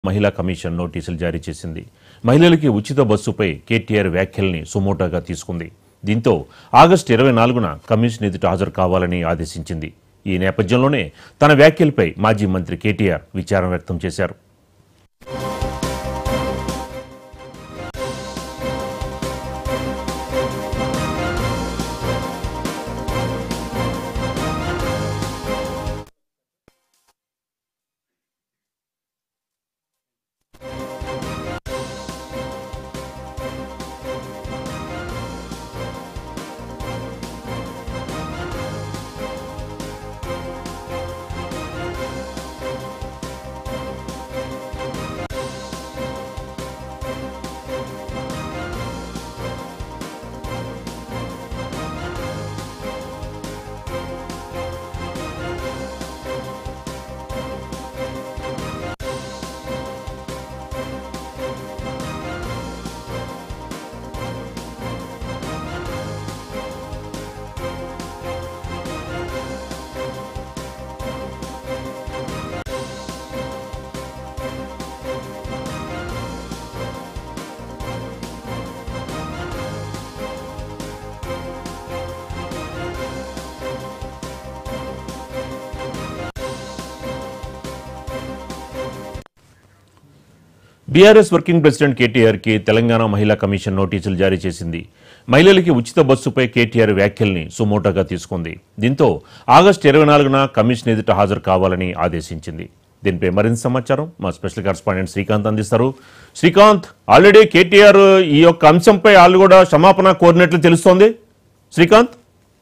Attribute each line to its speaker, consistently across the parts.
Speaker 1: మహిళా కమిషన్ నోటీసులు జారీ చేసింది మహిళలకి ఉచిత బస్సుపై కేటీఆర్ వ్యాఖ్యల్ని సుమోటోగా తీసుకుంది దీంతో ఆగస్టు ఇరవై నాలుగున కమిషన్ ఎదుట హాజరు కావాలని ఆదేశించింది ఈ నేపథ్యంలోనే తన వ్యాఖ్యలపై మాజీ మంత్రి కేటీఆర్ విచారం వ్యక్తం చేశారు బీఆర్ఎస్ వర్కింగ్ ప్రెసిడెంట్ కేటీఆర్ కి తెలంగాణ మహిళా కమిషన్ నోటీసులు జారీ చేసింది మహిళలకి ఉచిత బస్సుపై కేటీఆర్ వ్యాఖ్యల్ని సుమోటోగా తీసుకుంది దీంతో ఆగస్టు ఇరవై నాలుగున కమిషన్ ఎదుట హాజరు కావాలని ఆదేశించింది దీనిపై మరింత సమాచారం మా స్పెషల్ కరెస్పాండెంట్ శ్రీకాంత్ అందిస్తారు శ్రీకాంత్ ఆల్రెడీ కేటీఆర్ ఈ యొక్క అంశంపై వాళ్ళు కూడా క్షమాపణ కోరినట్లు తెలుస్తోంది శ్రీకాంత్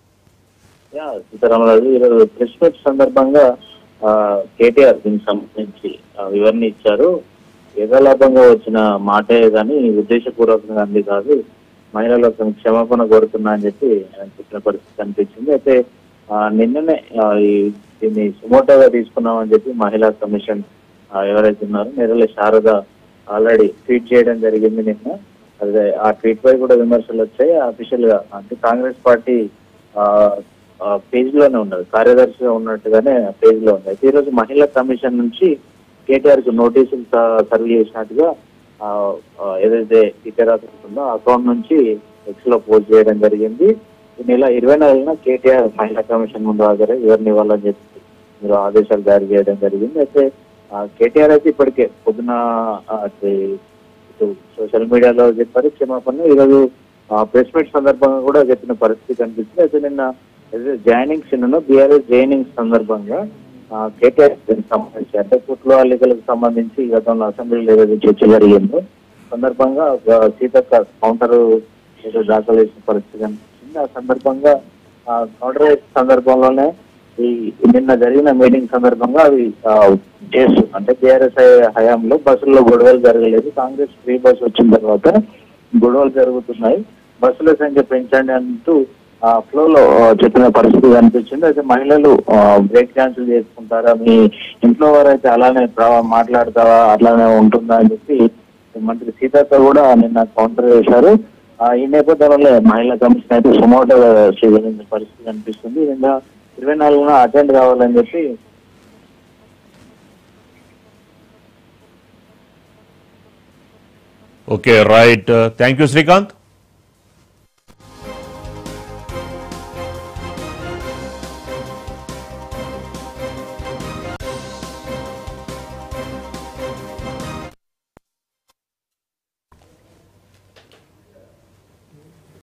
Speaker 2: యా సీతారామరాజు ఈరోజు ప్రెస్ మీట్ సందర్భంగా ఆ, కేటీఆర్ దీనికి సంబంధించి ఆ, వివరణ ఇచ్చారు యథాలాభంగా వచ్చిన మాటే కానీ ఉద్దేశపూర్వకంగా అంది కాదు మహిళలకు క్షమాపణ కోరుతున్నా అని చెప్పి ఆయన చెప్పిన పరిస్థితి కనిపించింది అయితే ఆ, నిన్ననే ఆ, ఈ దీన్ని సుమోటోగా తీసుకున్నామని చెప్పి మహిళా కమిషన్ ఆ, ఎవరైతే ఉన్నారో నేరల శారద ఆల్రెడీ ట్వీట్ చేయడం జరిగింది నిన్న అదే ఆ ట్వీట్ పై కూడా విమర్శలు వచ్చాయి అఫీషియల్ గా అంటే కాంగ్రెస్ పార్టీ ఆ, ఆ, పేజ్ లోనే ఉన్నది కార్యదర్శిగా ఉన్నట్టుగానే పేజ్ లో ఉంది అయితే ఈ రోజు మహిళా కమిషన్ నుంచి కేటీఆర్ కు నోటీసులు స- సర్వ్ చేసినట్టుగా ఆ, ఆ, ఏదైతే ఇతరాత ఉందో ఆ అకౌంట్ నుంచి ఎక్స్ లో పోస్ట్ చేయడం జరిగింది ఈ నెల ఇరవై నాలుగున కేటీఆర్ మహిళా కమిషన్ ముందు హాజరై వివరణ ఇవ్వాలని చెప్పి మీరు ఆదేశాలు జారీ చేయడం జరిగింది అయితే ఆ, కేటీఆర్ అయితే ఇప్పటికే పొద్దున ఆ, అది ఇటు సోషల్ మీడియాలో చెప్పారు క్షమాపణ ఈరోజు ప్రెస్ మీట్ సందర్భంగా కూడా చెప్పిన పరిస్థితి కనిపిస్తుంది అయితే నిన్న జాయినింగ్స్ నిన్న బీఆర్ఎస్ జాయినింగ్ సందర్భంగా ఆ, కేటీఆర్ దీనికి సంబంధించి అంటే కుట్లు అల్లికలకు సంబంధించి గతంలో అసెంబ్లీలో ఏదైతే చర్చ జరిగిందో సందర్భంగా ఒక సీతక్క కౌంటర్ ఏదో దాఖలు చేసిన పరిస్థితి కనిపిస్తుంది ఆ సందర్భంగా ఆ కౌంటర్ వేసిన సందర్భంలోనే ఈ నిన్న జరిగిన మీటింగ్ సందర్భంగా అవి ఆ, కేసు అంటే బీఆర్ఎస్ హయాంలో బస్సుల్లో గొడవలు జరగలేదు కాంగ్రెస్ ఫ్రీ బస్ వచ్చిన తర్వాత గొడవలు జరుగుతున్నాయి బస్సుల సంఖ్య పెంచండి అంటూ ఆ ఫ్లో లో ఆ, చెప్పిన పరిస్థితి కనిపించింది అయితే మహిళలు బ్రేక్ క్యాన్సిల్ చేసుకుంటారా మీ ఇంట్లో వారైతే అలానే ప్ర- మాట్లాడతావా అట్లానే ఉంటుందా అని చెప్పి మంత్రి సీతక్క కూడా నిన్న కౌంటర్ చేశారు ఆ, ఈ నేపథ్యంలో మహిళా కమిషన్ అయితే సుమోటో చేయగలిగిన పరిస్థితి కనిపిస్తుంది నిన్న ఇరవై నాలుగున అటెండ్ కావాలని చెప్పి
Speaker 1: okay right thank you Srikanth